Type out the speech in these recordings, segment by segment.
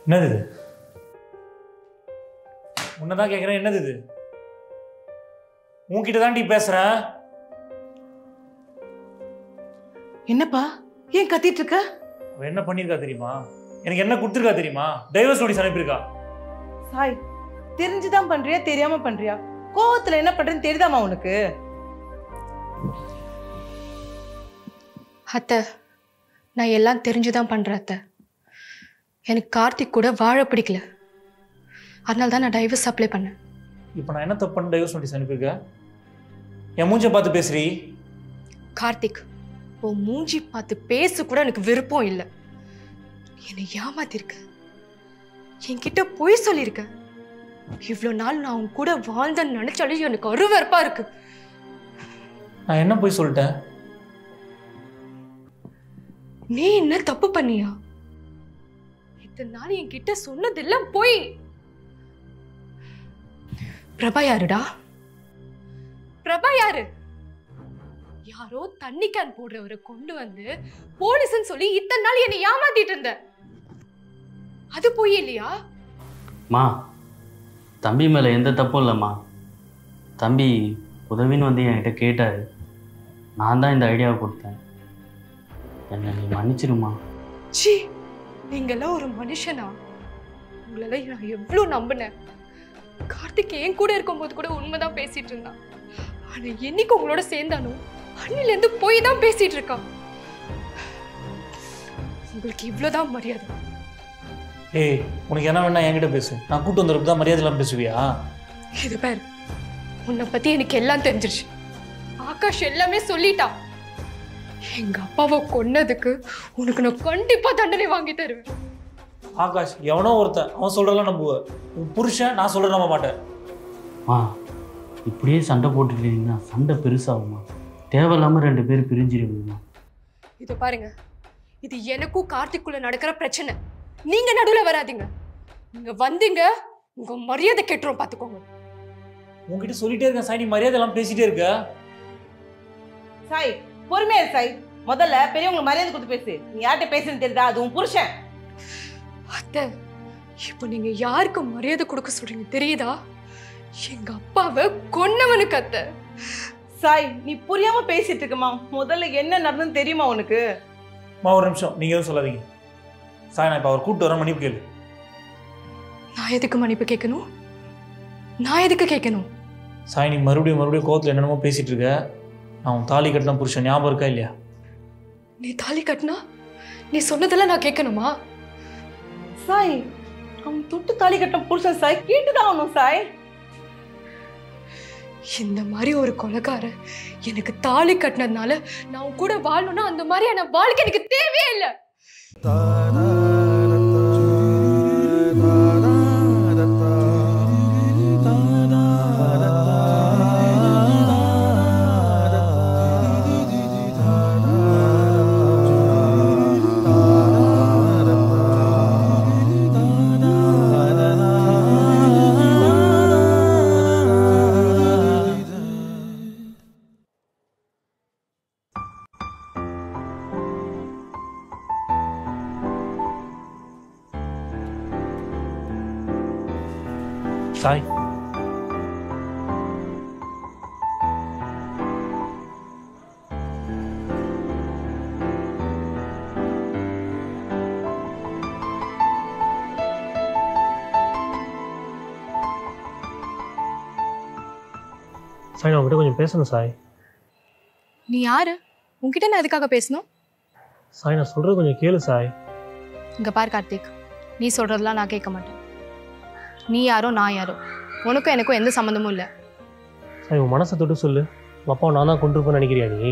என்னது இது உன்னதான் கேட்குறேன் என்னது இது உன்கிட்ட தாண்டி பேசுறேன் என்னப்பா ஏன் கத்திட்டு இருக்க அவ என்ன பண்ணியிருக்கா தெரியுமா எனக்கு என்ன கொடுத்துருக்கா தெரியுமா டைவர்ஸ் நோட்டீஸ் அனுப்பியிருக்கா சாய் தெரிஞ்சுதான் பண்றியா தெரியாம பண்றியா கோவத்துல என்ன பண்றேன்னு தெரியுதாமா உனக்கு அத்தை நான் எல்லாம் தெரிஞ்சுதான் பண்றேன் அத்தை எனக்கு கார்த்திக் கூட வாழ பிடிக்கல அதனால தான் நான் டைவர்ஸ் அப்ளை பண்ணேன் இப்போ நான் என்ன தப்பு பண்ண டைவர்ஸ் நோட்டீஸ் அனுப்பியிருக்கேன் என் மூஞ்ச பார்த்து பேசுறீ கார்த்திக் உன் மூஞ்சி பார்த்து பேச கூட எனக்கு விருப்பம் இல்லை என்னை ஏமாத்திருக்க என்கிட்ட பொய் சொல்லியிருக்க இவ்வளோ நாள் நான் உன் கூட வாழ்ந்தேன்னு நினைச்சாலே எனக்கு அருவருப்பா இருக்கு நான் என்ன போய் சொல்லிட்டேன் நீ என்ன தப்பு பண்ணியா இத்தனை நாள் என்கிட்ட சொன்னதெல்லாம் போய் பிரபா யாருடா பிரபா யாரு யாரோ தண்ணி கேன் போடுறவரை கொண்டு வந்து போலீஸ்னு சொல்லி இத்தனை நாள் என்னை ஏமாத்திட்டு இருந்த அது போய் இல்லையா மா தம்பி மேலே எந்த தப்பும் இல்லைம்மா தம்பி உதவின்னு வந்து என்கிட்ட கேட்டார் நான் தான் இந்த ஐடியாவை கொடுத்தேன் என்னை நீ மன்னிச்சிருமா ச்சீ நீங்கெல்லாம் ஒரு மனுஷனா உங்களெல்லாம் நான் எவ்வளோ நம்பினேன் கார்த்திக் என் கூட இருக்கும்போது கூட உண்மைதான் பேசிட்டு இருந்தான் ஆனா என்னைக்கு உங்களோட சேர்ந்தானோ அண்ணிலேருந்து போய் தான் பேசிட்டு இருக்கான் உங்களுக்கு இவ்வளோதான் மரியாதை ஏய் உனக்கு என்ன வேணா என்கிட்ட பேசு நான் கூட்டு வந்ததுக்கு தான் மரியாதை இல்லாம பேசுவியா இது பாரு உன்னை பத்தி எனக்கு எல்லாம் தெரிஞ்சிருச்சு ஆகாஷ் எல்லாமே சொல்லிட்டான் எங்க அப்பாவை கொன்னதுக்கு உனக்கு நான் கண்டிப்பா தண்டனை வாங்கி தருவேன் ஆகாஷ் எவனோ ஒருத்தன் அவன் சொல்றதெல்லாம் நம்புவ உன் புருஷன் நான் சொல்ற நம்ப மாட்டேன் மா இப்படியே சண்டை போட்டுட்டீங்கன்னா சண்டை பெருசாகுமா தேவையில்லாமல் ரெண்டு பேர் பிரிஞ்சிருவீங்கம்மா இது பாருங்க இது எனக்கும் கார்த்திக்குள்ள நடக்கிற பிரச்சனை நீங்க நடுவுல வராதீங்க நீங்க வந்தீங்க உங்க மரியாதை கெட்டுரும் பாத்துக்கோங்க உன்கிட்ட சொல்லிட்டே இருக்கேன் சாய் நீ மரியாதை எல்லாம் பேசிட்டே இருக்க சாய் பொறுமையா இரு சாய் முதல்ல பெரியவங்களுக்கு மரியாதை கொடுத்து பேசு நீ யார்கிட்ட பேசுன்னு தெரியுதா அது உன் புருஷன் அத்தை இப்போ நீங்க யாருக்கு மரியாதை கொடுக்க சொல்றீங்க தெரியுதா எங்க அப்பாவை கொன்னவனுக்கு அத்தை சாய் நீ புரியாம பேசிட்டு இருக்கமா முதல்ல என்ன நடந்ததுன்னு தெரியுமா உனக்கு மா ஒரு நிமிஷம் நீங்க எதுவும் சொல்லாதீங்க சாய் நான் இப்போ அவர் கூப்பிட்டு வரேன் மன்னிப்பு கேளு நான் எதுக்கு மன்னிப்பு கேட்கணும் நான் எதுக்கு கேட்கணும் சாய் நீ மறுபடியும் மறுபடியும் கோவத்தில் என்னென்னமோ பேசிட்டு இருக்க நான் உன் தாலி கட்டின புருஷன் ஞாபகம் இருக்கா இல்லையா நீ தாலி கட்டினா நீ சொன்னதெல்லாம் நான் கேட்கணுமா சாய் அவன் தொட்டு தாலி கட்ட புருஷன் சாய் கேட்டுதான் ஆகணும் சாய் இந்த மாதிரி ஒரு கொலைக்கார எனக்கு தாலி கட்டினதுனால நான் உன் கூட வாழணும்னா அந்த மாதிரியான வாழ்க்கை எனக்கு தேவையே இல்லை சாய் சாய் நான் உங்ககிட்ட கொஞ்சம் பேசணும் சாய் நீ யாரு உன்கிட்ட நான் எதுக்காக பேசணும் சாய் நான் சொல்கிறது கொஞ்சம் கேளு சாய் இங்க பார் கார்த்திக் நீ சொல்றதெல்லாம் நான் கேட்க மாட்டேன் நீ யாரோ நான் யாரோ உனக்கும் எனக்கும் எந்த சம்மந்தமும் இல்லை சாய் உன் மனசை தொட்டு சொல்லு உங்கள் அப்பாவை நான் தான் கொண்டு இருப்பேன்னு நினைக்கிறியா நீ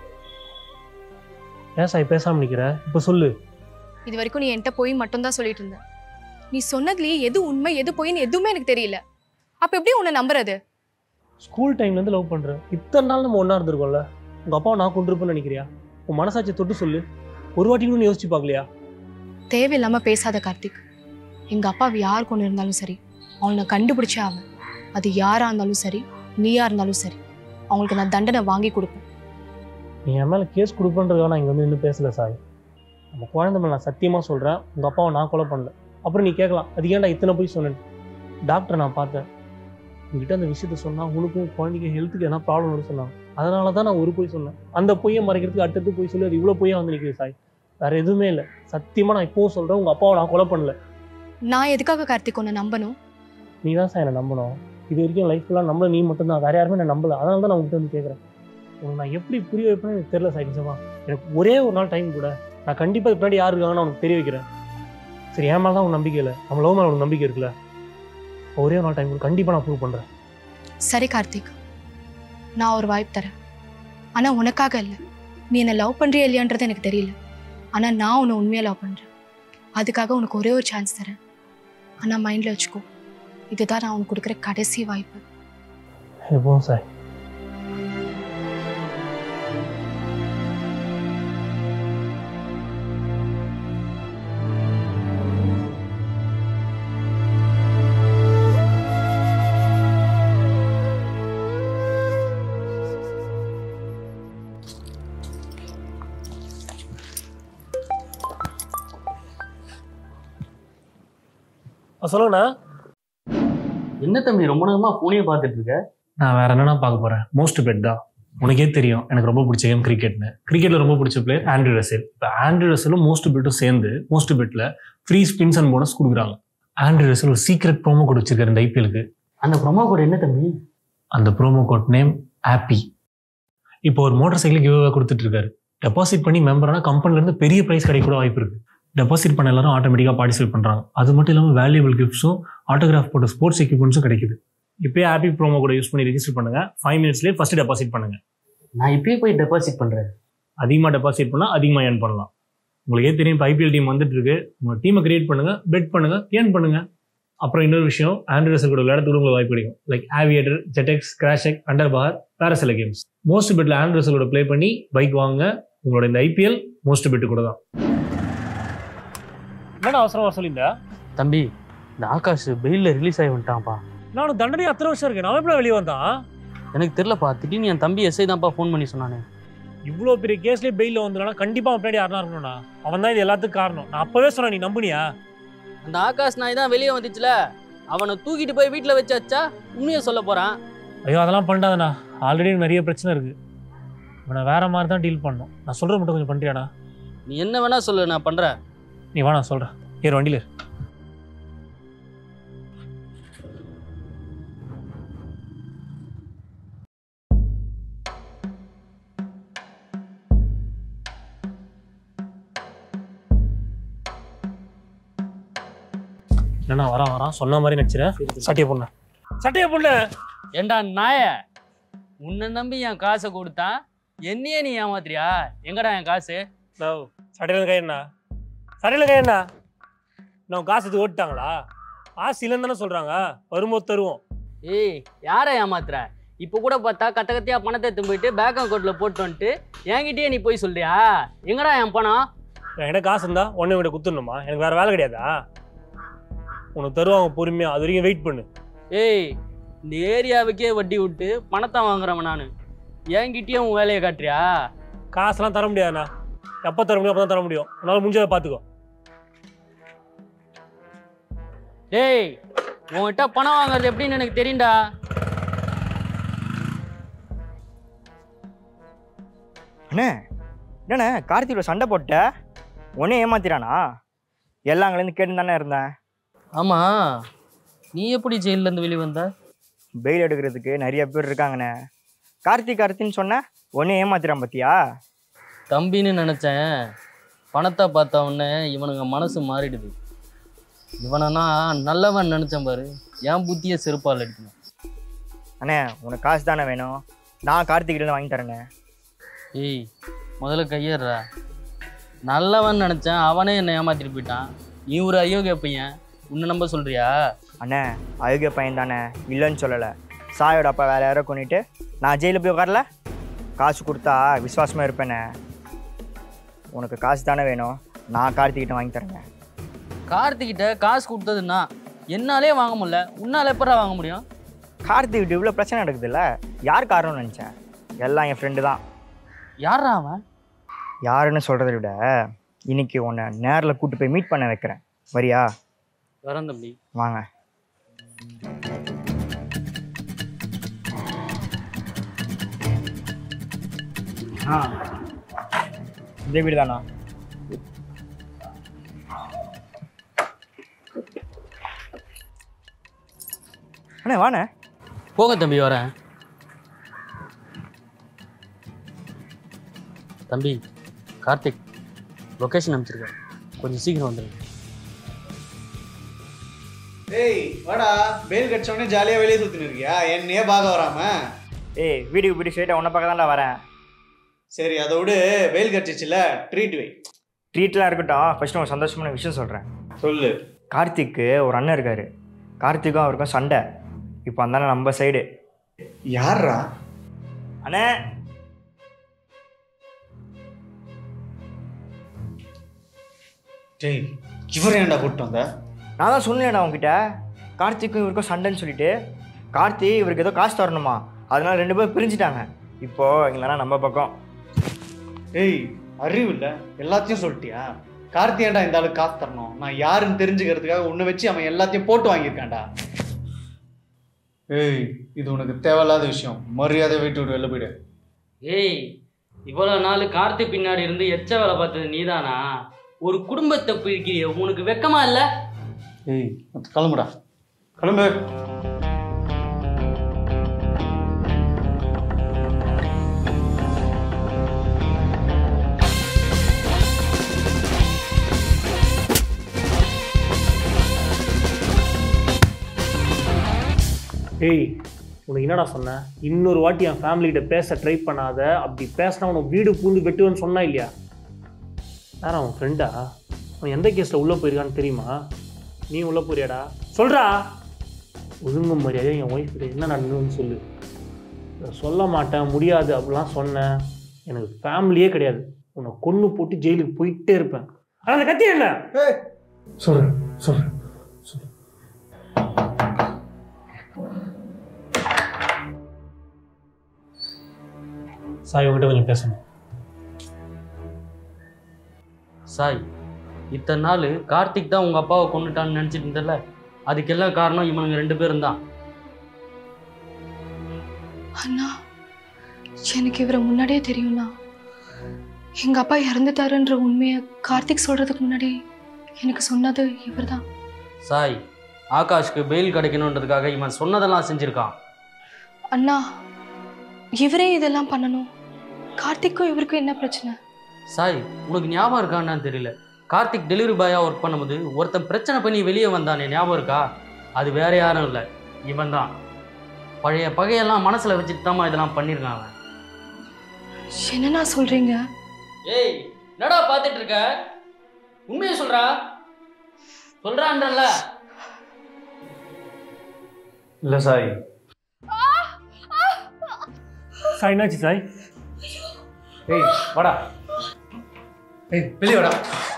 ஏன் சாய் பேசாமல் நிற்கிற இப்போ சொல்லு இது வரைக்கும் நீ என்கிட்ட போய் மட்டும்தான் சொல்லிட்டு இருந்த நீ சொன்னதுலயே எது உண்மை எது பொய்ன்னு எதுவுமே எனக்கு தெரியல அப்ப எப்படி உன்னை நம்புறது ஸ்கூல் டைம்லேருந்து லவ் பண்ணுறேன் இத்தனை நாள் நம்ம ஒன்றா இருந்திருக்கோம்ல உங்கள் அப்பாவை நான் கொண்டு இருப்பேன்னு நினைக்கிறியா உன் மனசாட்சி தொட்டு சொல்லு ஒரு வாட்டி கூட நீ யோசிச்சு பார்க்கலையா தேவையில்லாம பேசாத கார்த்திக் எங்க அப்பாவை யார் கொண்டு இருந்தாலும் சரி அவனை கண்டுபிடிச்சே ஆவேன் அது யாரா இருந்தாலும் சரி நீயா இருந்தாலும் சரி அவங்களுக்கு நான் தண்டனை வாங்கி கொடுப்பேன் நீ என் மேலே கேஸ் கொடுப்பேன்றதுக்காக நான் இங்கே வந்து இன்னும் பேசல சாய் நம்ம குழந்தை மேலே நான் சத்தியமாக சொல்கிறேன் உங்கள் அப்பாவை நான் கொலை பண்ணல அப்புறம் நீ கேட்கலாம் அது ஏன்டா இத்தனை போய் சொன்னேன் டாக்டரை நான் பார்த்தேன் உங்ககிட்ட அந்த விஷயத்த சொன்னா உனக்கும் குழந்தைக்கு ஹெல்த்துக்கு எதனா ப்ராப்ளம் வரும்னு சொன்னாங்க அதனால தான் நான் ஒரு போய் சொன்னேன் அந்த பொய்யை மறைக்கிறதுக்கு அடுத்தடுத்து போய் சொல்லி அது இவ்வளோ பொய்யா வந்து நிற்குது சாய் வேற எதுவுமே இல்லை சத்தியமா நான் இப்போவும் சொல்றேன் உங்க அப்பாவை நான் கொலை பண்ணல நான் எதுக்காக கார்த்திக் உன்னை நம்பணும் நீ தான் சார் என்னை நம்பணும் இது வரைக்கும் லைஃப் ஃபுல்லாக நம்மள நீ மட்டும்தான் வேற யாருமே நான் நம்பல அதனால தான் நான் உங்ககிட்ட வந்து கேட்குறேன் உனக்கு நான் எப்படி புரிய வைப்பேன்னு எனக்கு தெரியல சார் நிஜமா எனக்கு ஒரே ஒரு நாள் டைம் கூட நான் கண்டிப்பாக பின்னாடி யார் இருக்காங்கன்னு உனக்கு தெரிய வைக்கிறேன் சரி என் மேலே தான் உனக்கு நம்பிக்கை இல்லை நம்ம லவ் மேலே உனக்கு நம்பிக்கை இருக்குல்ல ஒரே ஒரு நாள் டைம் கூட கண்டிப்பாக நான் ப்ரூவ் பண்ணுறேன் சரி கார்த்திக் நான் ஒரு வாய்ப்பு தரேன் ஆனா உனக்காக இல்லை நீ என்னை லவ் பண்றியா இல்லையான்றது எனக்கு தெரியல ஆனா நான் உன்னை உண்மையா லவ் பண்றேன் அதுக்காக உனக்கு ஒரே ஒரு சான்ஸ் தரேன் ஆனா மைண்ட்ல வச்சுக்கோ இதுதான் நான் உனக்கு கொடுக்குற கடைசி வாய்ப்பு எப்போவும் சார் சொல்லுங்கண்ணா என்ன தம்பி ரொம்ப நேரமா ஃபோனே பார்த்துட்டு இருக்க நான் வேற என்னன்னா பார்க்க போறேன் மோஸ்ட் பெட் தான் உனக்கே தெரியும் எனக்கு ரொம்ப பிடிச்ச கேம் கிரிக்கெட்னு கிரிக்கெட்ல ரொம்ப பிடிச்ச பிளேயர் ஆண்ட்ரி ரசேல் இப்போ ஆண்ட்ரி ரசலும் மோஸ்ட் பெட்டும் சேர்ந்து மோஸ்ட் பெட்ல ஃப்ரீ ஸ்பின்ஸ் அண்ட் போனஸ் கொடுக்குறாங்க ஆண்ட்ரி ரசல் ஒரு சீக்ரெட் ப்ரோமோ கோட் வச்சிருக்காரு இந்த ஐபிஎலுக்கு அந்த ப்ரொமோ கோட் என்ன தம்பி அந்த ப்ரோமோ கோட் நேம் ஆப்பி இப்போ ஒரு மோட்டார் சைக்கிள் கிவ் கொடுத்துட்டு இருக்காரு டெபாசிட் பண்ணி மெம்பர்னா கம்பெனில இருந்து பெரிய ப்ரைஸ் கிடைக்க கூட வாய்ப்பு இருக்கு டெபாசிட் பண்ண எல்லாரும் ஆட்டோமேட்டிக்காக பார்ட்டிசிபேட் பண்றாங்க அது மட்டும் இல்லாமல் வேல்யூபிள் கிஃப்ட்ஸும் ஆட்டோகிராஃப் போட்ட ஸ்போர்ட்ஸ் எக்யூப்மெண்ட்ஸும் கிடைக்குது இப்போயே ஆப்பி ப்ரோமோ கூட யூஸ் பண்ணி ரெஜிஸ்டர் பண்ணுங்க ஃபைவ் மினிட்ஸ்லேயே ஃபர்ஸ்ட் டெபாசிட் பண்ணுங்க நான் இப்பயே போய் டெபாசிட் பண்றேன் அதிகமாக டெபாசிட் பண்ணால் அதிகமாக ஏர்ன் பண்ணலாம் உங்களுக்கே தெரியும் இப்போ ஐபிஎல் டீம் வந்துட்டு இருக்கு உங்க டீமை கிரியேட் பண்ணுங்க பெட் பண்ணுங்க ஏர்ன் பண்ணுங்க அப்புறம் இன்னொரு விஷயம் ஆண்ட்ரஸ் கூட விளையாடுறதுக்கு உங்களுக்கு வாய்ப்பு கிடைக்கும் லைக் ஆவியேட்டர் ஜெட்டெக்ஸ் கிராஷெக் அண்டர் பார் வேற சில கேம்ஸ் மோஸ்ட் பெட்டில் ஆண்ட்ரஸ் கூட ப்ளே பண்ணி பைக் வாங்க உங்களோட இந்த ஐபிஎல் மோஸ்ட் பெட்டு கூட தான் என்னடா அவசரமா சொல்லியிருந்தா தம்பி இந்த ஆகாஷ் பெயில்ல ரிலீஸ் ஆகி வந்துட்டான்ப்பா நானும் தண்டனை அத்தனை வருஷம் இருக்கேன் நான் எப்படி வெளியே வந்தான் எனக்கு தெரியலப்பா திடீர்னு என் தம்பி எஸ்ஐ தான்ப்பா ஃபோன் பண்ணி சொன்னானே இவ்வளோ பெரிய கேஸ்லேயே பெயிலில் வந்துடுனா கண்டிப்பாக அவன் பின்னாடி யாருனா இருக்கணும்ண்ணா அவன் தான் இது எல்லாத்துக்கும் காரணம் நான் அப்பவே சொன்னேன் நீ நம்புனியா அந்த ஆகாஷ் நாய் தான் வெளியே வந்துச்சுல அவனை தூக்கிட்டு போய் வீட்டில் வச்சாச்சா உண்மையை சொல்ல போறான் ஐயோ அதெல்லாம் பண்ணாதண்ணா ஆல்ரெடி நிறைய பிரச்சனை இருக்கு இவனை வேற மாதிரி தான் டீல் பண்ணணும் நான் சொல்றது மட்டும் கொஞ்சம் பண்றியாடா நீ என்ன வேணா சொல்லு நான் பண்றேன் நீ வா நான் சொல்றேன் ஏறு வண்டியில இரு. என்னண்ணா வரான் வரான் சொன்ன மாதிரி நினச்சிறேன் சட்டையை பொண்ணு சட்டையை பொண்ணு ஏண்டா நாய உன்னை நம்பி என் காசை கொடுத்தான் என்னையே நீ ஏமாத்துறியா எங்கடா என் காசு சட்டையில் கையண்ணா சட்டையில் கையண்ணா நான் காசு இது ஓட்டாங்களா காசு இல்லைன்னு தானே சொல்கிறாங்க வரும்போது தருவோம் ஏய் யாரை ஏமாத்துற இப்போ கூட பார்த்தா கத்த கத்தியா பணத்தை எடுத்து போயிட்டு பேங்க் அக்கௌண்ட்ல போட்டு வந்துட்டு என்கிட்டயே நீ போய் சொல்றியா எங்கடா என் பணம் என்கிட்ட காசு இருந்தா உடனே விட குத்துடணுமா எனக்கு வேற வேலை கிடையாதா உனக்கு தருவாங்க பொறுமையா அது வரைக்கும் வெயிட் பண்ணு ஏய் இந்த ஏரியாவுக்கே வட்டி விட்டு பணத்தை வாங்குறவன் நான் என்கிட்டயே உன் வேலையை காட்டுறியா காசுலாம் தர முடியாதுண்ணா எப்போ தர முடியும் அப்போ தான் தர முடியும் உன்னால முடிஞ்சதை பார்த்துக்கோ டேய் உன்கிட்ட பணம் வாங்குறது எப்படின்னு எனக்கு தெரியும்டா அண்ணே என்னண்ணே கார்த்தியோட சண்டை போட்ட உடனே ஏமாத்திரானா எல்லாம் அங்கேருந்து கேட்டு தானே இருந்தேன் ஆமா நீ எப்படி ஜெயில்ல இருந்து வெளியே வந்த பெயில் எடுக்கிறதுக்கு நிறைய பேர் இருக்காங்கண்ணே கார்த்திக் கார்த்தின்னு சொன்ன உடனே ஏமாத்திரான் பார்த்தியா தம்பின்னு நினைச்சேன் பணத்தை பார்த்த உடனே இவனுங்க மனசு மாறிடுது இவனா நல்லவன் நினைச்சேன் பாரு என் புத்தியை செருப்பால் அடிக்கணும் அண்ணே உனக்கு காசு தானே வேணும் நான் கார்த்திகிட்ட வாங்கி தரேண்ணே ஏய் முதல்ல கையேறா நல்லவன் நினைச்சேன் அவனே என்னை ஏமாத்திட்டு போயிட்டான் நீ ஒரு அயோக்கிய பையன் உன்னை நம்ப சொல்றியா அண்ணே அழுகிய பையன் தானே இல்லைன்னு சொல்லலை சாயோட அப்பா வேற யாரோ கொண்டுட்டு நான் ஜெயிலில் போய் உட்காரல காசு கொடுத்தா விசுவாசமாக இருப்பேனே உனக்கு காசு தானே வேணும் நான் கார்த்திகிட்ட வாங்கி தரேங்க கார்த்திகிட்ட காசு கொடுத்ததுன்னா என்னாலே வாங்க முடியல உன்னால எப்படா வாங்க முடியும் கார்த்திகிட்ட இவ்வளோ பிரச்சனை நடக்குதுல்ல யார் காரணம்னு நினச்சேன் எல்லாம் என் ஃப்ரெண்டு தான் யாரா அவன் யாருன்னு சொல்கிறத விட இன்னைக்கு உன்னை நேரில் கூட்டு போய் மீட் பண்ண வைக்கிறேன் வரியா வரேன் தம்பி வாங்க ஆ இந்த வீடு தானா அண்ணே வாண்ணே போங்க தம்பி வரேன் தம்பி கார்த்திக் லொக்கேஷன் அனுப்பிச்சிருக்கேன் கொஞ்சம் சீக்கிரம் வந்துடுங்க ஏய் வாடா பெயில் கடிச்ச உடனே ஜாலியாக வெளியே சுற்றின்னு இருக்கியா என்னையே பார்க்க வராம ஏய் வீட்டுக்கு போயிட்டு ஸ்ட்ரெயிட்டாக உன்னை பார்க்க தான்டா வரேன் சரி அதை விடு வெயில் கடிச்சிச்சுல ட்ரீட் வை ட்ரீட்லாம் இருக்கட்டும் ஃபஸ்ட்டு ஒரு சந்தோஷமான விஷயம் சொல்கிறேன் சொல்லு கார்த்திக்கு ஒரு அண்ணன் இருக்காரு கார்த்திக்கும் அவருக்கும் சண்டை இப்போ அந்த அண்ணன் நம்ம சைடு யாரா அண்ணே டேய் இவர் ஏன்டா கூப்பிட்டு வந்த நான் தான் சொன்னேன்டா உங்ககிட்ட கார்த்திக்கும் இவருக்கும் சண்டைன்னு சொல்லிட்டு கார்த்தி இவருக்கு ஏதோ காசு தரணுமா அதனால ரெண்டு பேரும் பிரிஞ்சுட்டாங்க இப்போ எங்களா நம்ம பக்கம் ஏய் அறிவு இல்லை எல்லாத்தையும் சொல்லிட்டியா கார்த்தி ஏன்டா இந்த ஆளுக்கு காசு தரணும் நான் யாருன்னு தெரிஞ்சுக்கிறதுக்காக உன்னை வச்சு அவன் எல்லாத்தையும் போட்டு வாங்கியிருக்கான்டா ஏய் இது உனக்கு தேவையில்லாத விஷயம் மரியாதை வீட்டு விட்டு வெளில போயிடு ஏய் இவ்வளோ நாள் கார்த்திக் பின்னாடி இருந்து எச்ச வேலை பார்த்தது நீதானா ஒரு குடும்பத்தை பிரிக்கிறிய உனக்கு வெக்கமா இல்லை ஏய் கிளம்புடா கிளம்பு ஏய் உனக்கு என்னடா சொன்னேன் இன்னொரு வாட்டி என் ஃபேமிலிகிட்ட பேச ட்ரை பண்ணாத அப்படி பேசினா உனக்கு வீடு பூந்து வெட்டுவேன்னு சொன்னா இல்லையா யார் அவன் ஃப்ரெண்டா அவன் எந்த கேஸில் உள்ளே போயிருக்கான்னு தெரியுமா நீ உள்ளே போறியாடா சொல்கிறா ஒழுங்கு மரியாதை என் ஒய்ஃப் கிட்ட என்ன நடந்ததுன்னு சொல்லு நான் சொல்ல மாட்டேன் முடியாது அப்படிலாம் சொன்னேன் எனக்கு ஃபேமிலியே கிடையாது உன்னை கொன்று போட்டு ஜெயிலுக்கு போயிட்டே இருப்பேன் ஆனால் அந்த கத்தி என்ன சொல்கிறேன் சொல்கிறேன் சாய் உங்ககிட்ட கொஞ்சம் பேசணும் சாய் இத்தனை நாள் கார்த்திக் தான் உங்க அப்பாவை கொண்டுட்டான்னு நினைச்சிட்டு இருந்தல அதுக்கெல்லாம் காரணம் இவனுங்க ரெண்டு பேரும் தான் அண்ணா எனக்கு இவரை முன்னாடியே தெரியும்ண்ணா எங்க அப்பா இறந்துட்டாருன்ற உண்மையை கார்த்திக் சொல்றதுக்கு முன்னாடி எனக்கு சொன்னது இவர்தான் சாய் ஆகாஷ்க்கு பெயில் கிடைக்கணுன்றதுக்காக இவன் சொன்னதெல்லாம் செஞ்சிருக்கான் அண்ணா இவரே இதெல்லாம் பண்ணணும் கார்த்திக்கும் இவருக்கும் என்ன பிரச்சனை சாய் உனக்கு ஞாபகம் இருக்கான்னு தெரியல கார்த்திக் டெலிவரி பாயா ஒர்க் பண்ணும்போது ஒருத்தன் பிரச்சனை பண்ணி வெளியே வந்தானே ஞாபகம் இருக்கா அது வேற யாரும் இல்லை இவன் தான் பழைய பகையெல்லாம் மனசுல வச்சுட்டு தாம்மா இதெல்லாம் பண்ணியிருக்கான் அவன் என்னண்ணா சொல்றீங்க ஏய் என்னடா பார்த்துட்டு இருக்க உண்மையை சொல்றா சொல்றான்றல்ல இல்லை சாய் சாய் என்னாச்சு சாய் ஏய் வாடா ஏய் வெளியே வாடா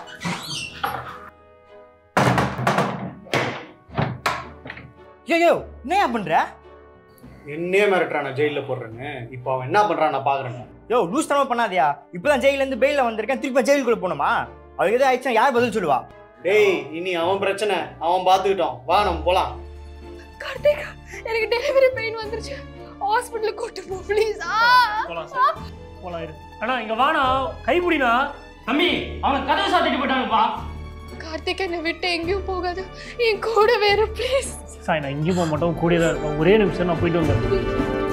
ஐயோ என்னையா பண்ற என்னையே மிரட்டுறான் நான் ஜெயிலில் போடுறேன்னு இப்போ அவன் என்ன பண்ணுறான் நான் பார்க்குறேன் யோ லூஸ் தனமா பண்ணாதயா இப்பதான் ஜெயில இருந்து பெயில வந்திருக்கேன் திருப்பி ஜெயிலுக்குள்ள போகணுமா அவருக்கு எதாவது ஆயிடுச்சுன்னா யார் பதில் சொல்லுவா டேய் இனி அவன் பிரச்சனை அவன் பார்த்துக்கிட்டோம் வா நம்ம போகலாம் கார்த்திக் எனக்கு டெலிவரி பெயின் வந்துருச்சு ஹாஸ்பிட்டலுக்கு கூட்டு போ ப்ளீஸ் போலாம் சார் போலாம் இரு அண்ணா இங்க வாண்ணா கைப்பிடிண்ணா தம்பி அவனை கதவை சாத்திட்டு போயிட்டாங்கப்பா கார்த்திக் என்னை விட்டு எங்கேயும் போகாது என் கூட வேற ப்ளீஸ் சாய் நான் இங்கேயும் போக மாட்டோம் கூடியதாக இருப்பேன் ஒரே நிமிஷம் நான் போயிட்டு வந்தேன்